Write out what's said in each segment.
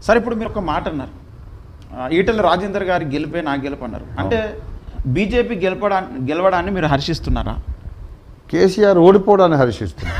సరే ఇప్పుడు మీరు ఒక మాట అన్నారు ఆ, ఈటెల రాజేందర్ గారి గెలిపే నా గెలుపు అన్నారు అంటే బీజేపీ గెలపడా గెలవడాన్ని మీరు హర్షిస్తున్నారా కేసీఆర్ ఓడిపోవడాన్ని హర్షిస్తున్నారు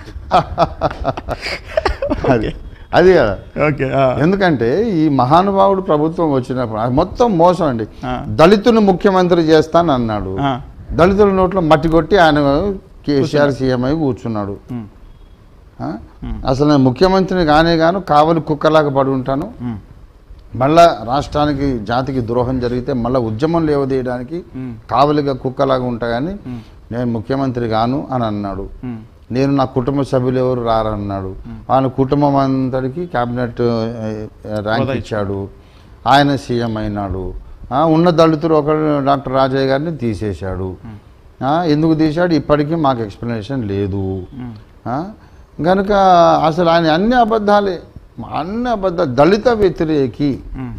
అది అది కదా ఓకే ఎందుకంటే ఈ మహానుభావుడు ప్రభుత్వం వచ్చినప్పుడు అది మొత్తం మోసం అండి ఆ. దళితుని ముఖ్యమంత్రి చేస్తాను అన్నాడు దళితుల నోట్లో మట్టి కొట్టి ఆయన కేసీఆర్ సీఎం అయి కూర్చున్నాడు ఆ? అసలు నేను ముఖ్యమంత్రిని కానే గాను కావలి కుక్కలాగా పడి ఉంటాను మళ్ళా రాష్ట్రానికి జాతికి ద్రోహం జరిగితే మళ్ళీ ఉద్యమం లేవదీయడానికి కావలిగా కుక్కలాగా ఉంటా కానీ నేను ముఖ్యమంత్రి గాను అని అన్నాడు నేను నా కుటుంబ సభ్యులు ఎవరు రారన్నాడు ఆయన కుటుంబం అంతటికి క్యాబినెట్ ర్యాంక్ హోదా ఇచ్చాడు ఆయన సీఎం అయినాడు ఆ, ఉన్న దళితుడు ఒకడు డాక్టర్ రాజయ్య గారిని తీసేశాడు ఆ, ఎందుకు తీశాడు ఇప్పటికీ మాకు ఎక్స్ప్లెనేషన్ లేదు ఆ, కనుక అసలు ఆయన అన్ని అబద్ధాలే అన్ని అబద్ధాలు దళిత వ్యతిరేకి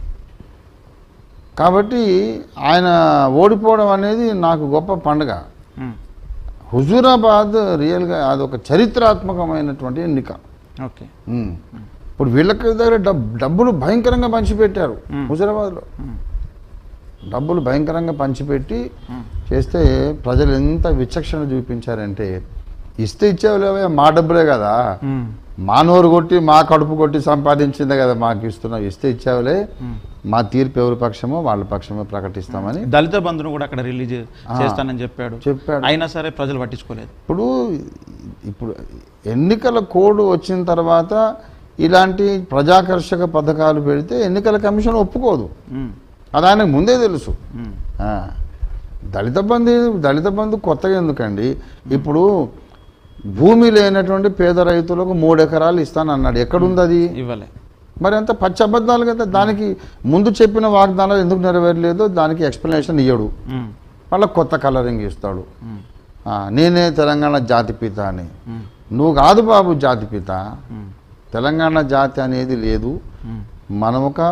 కాబట్టి ఆయన ఓడిపోవడం అనేది నాకు గొప్ప పండుగ హుజూరాబాద్ రియల్గా అదొక చరిత్రాత్మకమైనటువంటి ఎన్నిక ఓకే ఉమ్. ఇప్పుడు వీళ్ళకి దగ్గర డబ్ డబ్బులు భయంకరంగా పంచిపెట్టారు మ్మ్. హుజరాబాద్లో డబ్బులు భయంకరంగా పంచిపెట్టి చేస్తే ప్రజలు ఎంత విచక్షణ చూపించారంటే ఇస్తే ఇచ్చేవాళ్ళే మా డబ్బులే కదా మా నోరు కొట్టి మా కడుపు కొట్టి సంపాదించిందే కదా మాకు ఇస్తున్నావు ఇస్తే ఇచ్చేవాళ్ళే మా తీర్పు ఎవరి పక్షమో వాళ్ళ పక్షమో ప్రకటిస్తామని దళిత బంధును కూడా అక్కడ రిలీజ్ చేస్తానని చెప్పాడు చెప్పాడు. అయినా సరే ప్రజలు పట్టించుకోలేదు ఇప్పుడు ఇప్పుడు ఎన్నికల కోడ్ వచ్చిన తర్వాత ఇలాంటి ప్రజాకర్షక పథకాలు పెడితే ఎన్నికల కమిషన్ ఒప్పుకోదు ఉమ్, అది ఆయనకు ముందే తెలుసు ఉమ్, ఆ, దళిత బంధు దళిత బంధు కొత్తగా ఎందుకండి ఇప్పుడు భూమి లేనటువంటి పేద రైతులకు మూడు ఎకరాలు ఇస్తానన్నాడు ఎక్కడుంది అది ఇవ్వలే మరి అంత పచ్చి అబద్ధాలు కదా దానికి ముందు చెప్పిన వాగ్దానాలు ఎందుకు నెరవేరలేదో దానికి ఎక్స్ప్లెనేషన్ ఇయ్యడు ఉమ్, మళ్ళీ కొత్త కలరింగ్ ఇస్తాడు ఉమ్, ఆ, నేనే తెలంగాణ జాతిపిత అని ఉమ్, నువ్వు కాదు బాబు జాతిపిత ఉమ్, తెలంగాణ జాతి అనేది లేదు ఉమ్, మనం ఒక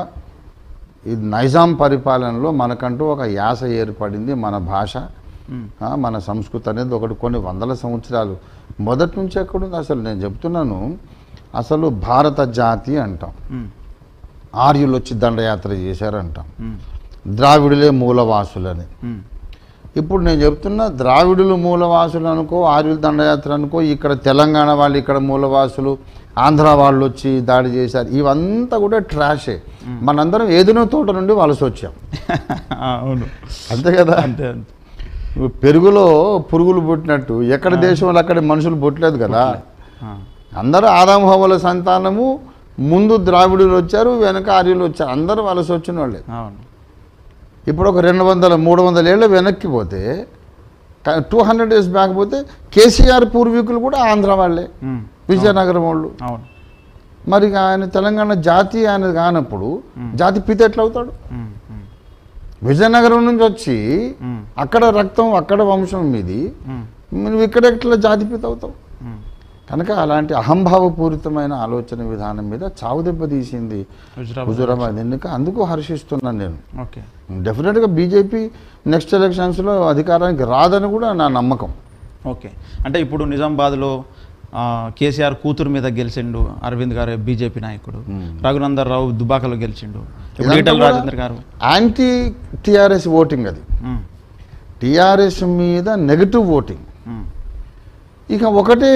ఈ నైజాం పరిపాలనలో మనకంటూ ఒక యాస ఏర్పడింది మన భాష ఉమ్, ఆ, మన సంస్కృతి అనేది ఒకటి కొన్ని వందల సంవత్సరాలు మొదటి నుంచి ఎక్కడుంది అసలు నేను చెప్తున్నాను అసలు భారత జాతి అంటాం ఉమ్, ఆర్యులు వచ్చి దండయాత్ర చేశారంటాం ఉమ్, ద్రావిడులే మూలవాసులని ఉమ్, ఇప్పుడు నేను చెప్తున్నా ద్రావిడులు మూలవాసులు అనుకో ఆర్యులు దండయాత్ర అనుకో ఇక్కడ తెలంగాణ వాళ్ళు ఇక్కడ మూలవాసులు ఆంధ్ర వాళ్ళు వచ్చి దాడి చేశారు ఇవంతా కూడా ట్రాషే మనందరం ఏదైనా తోట నుండి వలస వచ్చాం అవును అంతే కదా అంతే అంతే ఇప్పుడు పెరుగులో పురుగులు పుట్టినట్టు ఎక్కడ దేశంలో అక్కడ మనుషులు పుట్టలేదు కదా ఆ, అందరూ ఆదాం హోవల సంతానము ముందు ద్రావిడులు వచ్చారు వెనక ఆర్యులు వచ్చారు అందరూ వలస వచ్చిన వాళ్ళే అవును ఇప్పుడు ఒక రెండు వందల మూడు వందల ఏళ్ళ వెనక్కి పోతే టూ హండ్రెడ్ ఇయర్స్ బ్యాక్ పోతే కేసీఆర్ పూర్వీకులు కూడా ఆంధ్ర వాళ్ళే ఉమ్, విజయనగరం వాళ్ళు అవును మరి ఇక ఆయన తెలంగాణ జాతి ఆయన కానప్పుడు జాతి పిత ఎట్లా అవుతాడు ఉమ్, ఉమ్, విజయనగరం నుంచి వచ్చి ఉమ్, అక్కడ రక్తం అక్కడ వంశం మీది ఉమ్, నువ్వు ఇక్కడ ఎట్లా జాతి పిత అవుతావు ఉమ్. కనుక అలాంటి అహంభావపూరితమైన ఆలోచన విధానం మీద చావు దెబ్బ తీసింది హుజురాబాద్ హుజూరాబాద్ ఎన్నిక అందుకు హర్షిస్తున్నాను నేను ఓకే డెఫినెట్గా బీజేపీ నెక్స్ట్ ఎలక్షన్స్లో అధికారానికి రాదని కూడా నా నమ్మకం ఓకే అంటే ఇప్పుడు నిజామాబాద్లో ఆ, కేసీఆర్ కూతురు మీద గెలిచిండు అరవింద్ గారు బీజేపీ నాయకుడు రఘునందర్ రావు దుబాకలో గెలిచిండు ఇప్పుడు ఇదంతా ఈటల కూడా రాజేందర్ గారు యాంటీ టీఆర్ఎస్ ఓటింగ్ అది ఉమ్, టీఆర్ఎస్ మీద నెగటివ్ ఓటింగ్ ఉమ్, ఇక ఒకటే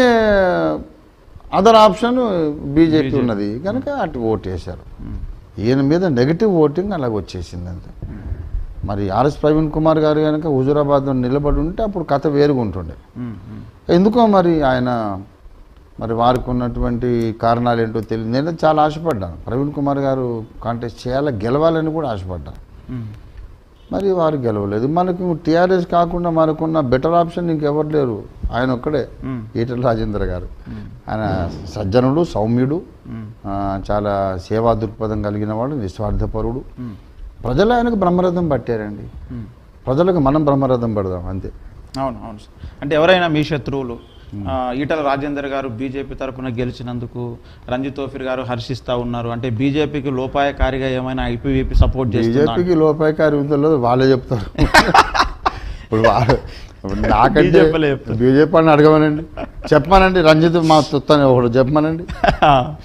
అదర్ ఆప్షన్ బీజేపీ BJP. ఉన్నది కనుక అటు ఓటు వేశారు ఉమ్, ఈయన మీద నెగటివ్ ఓటింగ్ అలాగ వచ్చేసింది అంతే మరి ఆర్ఎస్ ప్రవీణ్ కుమార్ గారు కనుక హుజూరాబాద్లో నిలబడి ఉంటే అప్పుడు కథ వేరుగా ఉంటుండే ఉమ్, ఉమ్, ఎందుకో మరి ఆయన మరి వారికి ఉన్నటువంటి కారణాలు ఏంటో తెలియదు నేను చాలా ఆశపడ్డాను ప్రవీణ్ కుమార్ గారు కాంటెస్ట్ చేయాలి గెలవాలని కూడా ఆశపడ్డాను ఉమ్, మరి వారు గెలవలేదు మనకు టీఆర్ఎస్ కాకుండా మనకున్న బెటర్ ఆప్షన్ ఇంకెవరు లేరు ఆయన ఒక్కడే ఉమ్, ఈటల రాజేంద్ర గారు ఆయన సజ్జనుడు సౌమ్యుడు ఉమ్, ఆ, చాలా సేవా దృక్పథం కలిగిన వాడు నిస్వార్థపరుడు ఉమ్, ప్రజలు ఆయనకు బ్రహ్మరథం పట్టారండి ఉమ్. ప్రజలకు మనం బ్రహ్మరథం పడదాం అంతే అవును అవును సార్ అంటే ఎవరైనా మీ శత్రువులు ఆ, ఈటల రాజేందర్ గారు బీజేపీ తరపున గెలిచినందుకు రంజిత్ తోఫిర్ గారు హర్షిస్తా ఉన్నారు అంటే బీజేపీకి లోపాయకారిగా ఏమైనా ఐపీవీపీ సపోర్ట్ చేస్తుందా బీజేపీకి లోపాయకారి ఉందో వాళ్ళే చెప్తారు ఇప్పుడు వాళ్ళు ఇప్పుడు నాకంటే బీజేపీలే చెప్తారు. బీజేపీ అని అడగమనండి చెప్పమనండి రంజిత్ మా తుత్తని ఒకడు చెప్పమనండి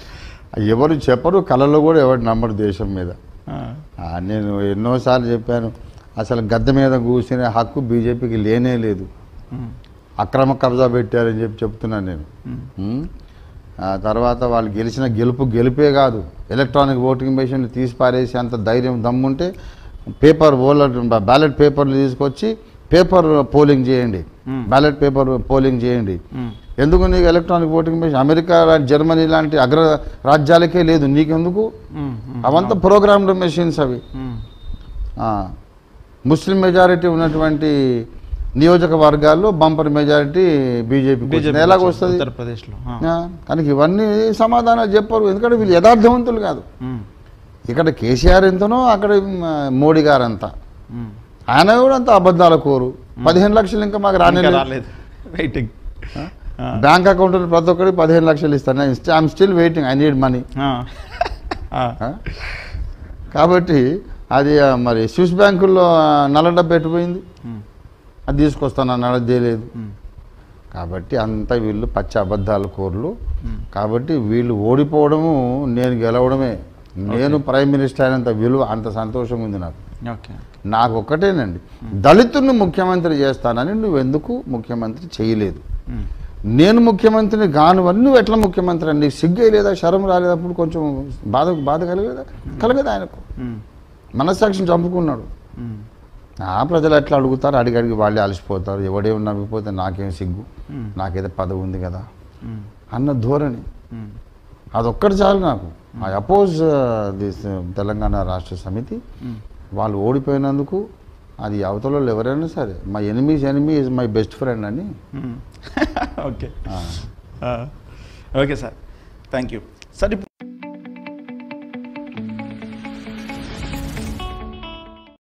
ఎవరు చెప్పరు కళలో కూడా ఎవరు నమ్మరు దేశం మీద ఆ, ఆ, నేను ఎన్నోసార్లు చెప్పాను అసలు గద్దె మీద కూర్చునే హక్కు బీజేపీకి లేనే లేదు ఉమ్, అక్రమ కబ్జా పెట్టారని చెప్పి చెప్తున్నాను నేను ఉమ్, ఉమ్. ఆ తర్వాత వాళ్ళు గెలిచిన గెలుపు గెలుపే కాదు ఎలక్ట్రానిక్ ఓటింగ్ మెషిన్లు తీసి పారేసి అంత ధైర్యం దమ్ముంటే పేపర్ ఓలర్ బ్యాలెట్ పేపర్లు తీసుకొచ్చి పేపర్ పోలింగ్ చేయండి Hmm. బ్యాలెట్ పేపర్ పోలింగ్ చేయండి ఉమ్, ఎందుకు నీకు ఎలక్ట్రానిక్ ఓటింగ్ మెషిన్ అమెరికా లాంటి జర్మనీ లాంటి అగ్ర రాజ్యాలకే లేదు నీకెందుకు ఉమ్, ఉమ్, అవంతా ప్రోగ్రామ్డ్ మెషిన్స్ అవి ఉమ్, ఆ, ముస్లిం మెజారిటీ ఉన్నటువంటి నియోజకవర్గాల్లో బంపర్ మెజారిటీ బీజేపీ బీజేపీ ఎలాగ వస్తుంది ఉత్తరప్రదేశ్లో ఆ, ఆ, కానీ ఇవన్నీ సమాధానాలు చెప్పరు ఎందుకంటే వీళ్ళు యథార్థవంతులు కాదు ఉమ్, ఇక్కడ కేసీఆర్ ఎంతనో అక్కడ మ్, మోడీ గారు అంత ఉమ్. ఆయన కూడా అంత అబద్ధాల కోరు పదిహేను లక్షలు ఇంకా మాకు రాని ఇంకా రాలేదు వెయిటింగ్ ఆ, బ్యాంక్ అకౌంట్ ప్రతి ఒక్కరికి పదిహేను లక్షలు ఇస్తాను I'm still waiting I need money ఆ, ఆ, కాబట్టి అది ఆ, మరి స్విస్ బ్యాంకుల్లో ఆ, నల్ల డబ్బు ఎట్టుపోయింది ఉమ్, అది తీసుకొస్తాను అన్నాడు చేయలేదు ఉమ్, కాబట్టి అంతా వీళ్ళు పచ్చ అబద్ధాల కోర్లు ఉమ్. కాబట్టి వీళ్ళు ఓడిపోవడము నేను గెలవడమే నేను ప్రైమ్ మినిస్టర్ అయినంత విలువ అంత సంతోషం ఉంది నాకు ఓకే నాకు ఒక్కటేనండి దళితుడిని ముఖ్యమంత్రి చేస్తానని నువ్వు ఎందుకు ముఖ్యమంత్రి చేయలేదు ఉమ్, నేను ముఖ్యమంత్రిని కానువని నువ్వు ఎట్లా ముఖ్యమంత్రి అండి సిగ్గే లేదా శరం రాలేదప్పుడు కొంచెం బాధ బాధ కలగదా కలగదు ఆయనకు ఉమ్, మనస్సాక్షిని చంపుకున్నాడు ఉమ్, ఆ ప్రజలు ఎట్లా అడుగుతారు అడిగి అడిగి వాళ్ళే అలసిపోతారు ఎవడేం నవ్విపోతే నాకేం సిగ్గు ఉమ్, నాకేదో పదవి ఉంది కదా ఉమ్, అన్న ధోరణి ఉమ్, అదొక్కటి చాలు నాకు ఐ అపోజ్ దిస్ తెలంగాణ రాష్ట్ర సమితి ఉమ్. వాళ్ళు ఓడిపోయినందుకు అది అవతల వాళ్ళు ఎవరైనా సరే my enemies enemy is my best friend అని మ్మ్. ఓకే ఆ. ఆ, okay sir thank you sir ఇప్పుడు